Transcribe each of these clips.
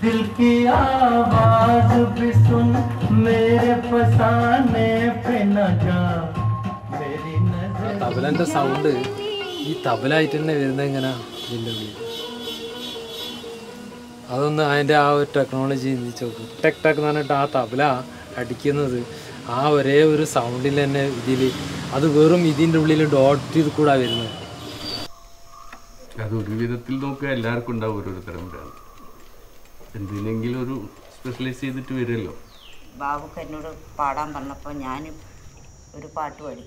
दिल की आवाज भी सुन मेरे फसाने पे न जा मेरी नजर തബലന്റെ സൗണ്ട് ഈ തബലായിട്ട് തന്നെ വരുന്നത് എങ്ങനെ ഇതിൻ്റെ ഉള്ളിൽ അതൊന്ന് അതിൻ്റെ ആ ഒരു ടെക്നോളജി ചിന്തിച്ച് നോക്കും ടെക് ടെക് എന്ന് പറഞ്ഞിട്ട് ആ തബല അടിക്കുന്നത് ആ ഒരേ ഒരു സൗണ്ടിൽ തന്നെ ഇതിൽ അത് വെറും ഇതിൻ്റെ ഉള്ളിൽ ഡോട്ട് ചെയ്ത് കൂടാ വരുന്നത് അത് ഒരു വിധത്തിൽ നോക്കുക എല്ലാവർക്കും ഉണ്ടാവും ഓരോരുത്തരം ഭ്രാന്ത് എന്തിനെങ്കിലും ഒരു സ്പെഷ്യലൈസ് ചെയ്തിട്ട് വരുമല്ലോ ബാബുക്ക് എന്നോട് പാടാൻ പറഞ്ഞപ്പോൾ ഞാൻ ഒരു പാട്ട് പാടി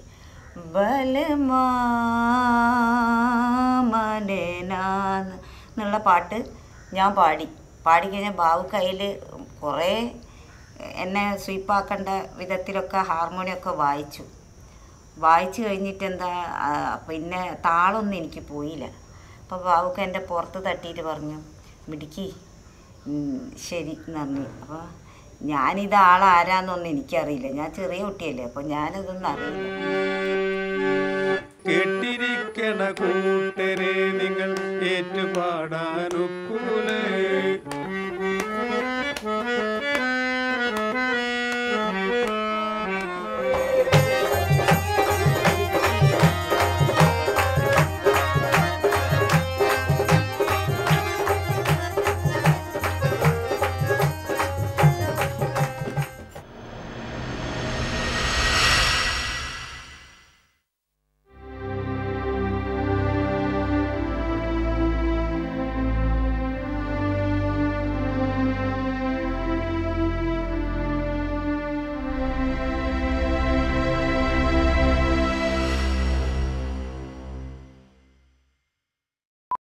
ബലമാനേനാന്ന് എന്നുള്ള പാട്ട് ഞാൻ പാടി പാടിക്കഴിഞ്ഞാൽ ബാബു കയ്യിൽ കുറേ എന്നെ സ്വീപ്പാക്കേണ്ട വിധത്തിലൊക്കെ ഹാർമോണിയൊക്കെ വായിച്ചു വായിച്ചു കഴിഞ്ഞിട്ട് എന്താ ആ, പിന്നെ താളൊന്നും എനിക്ക് പോയില്ല അപ്പോൾ ബാബുക്ക് എൻ്റെ പുറത്ത് തട്ടിയിട്ട് പറഞ്ഞു മിടുക്കി ഉം, ശരി എന്ന് പറഞ്ഞു അപ്പോൾ ഞാനിത് ആളാരാന്നൊന്നും എനിക്കറിയില്ല ഞാൻ ചെറിയ കുട്ടിയല്ലേ അപ്പോൾ ഞാനതൊന്നും അറിയില്ല കേട്ടിരിക്കണ കൂട്ടരെ നിങ്ങൾ ഏറ്റുപാടാനൊക്കൂലേ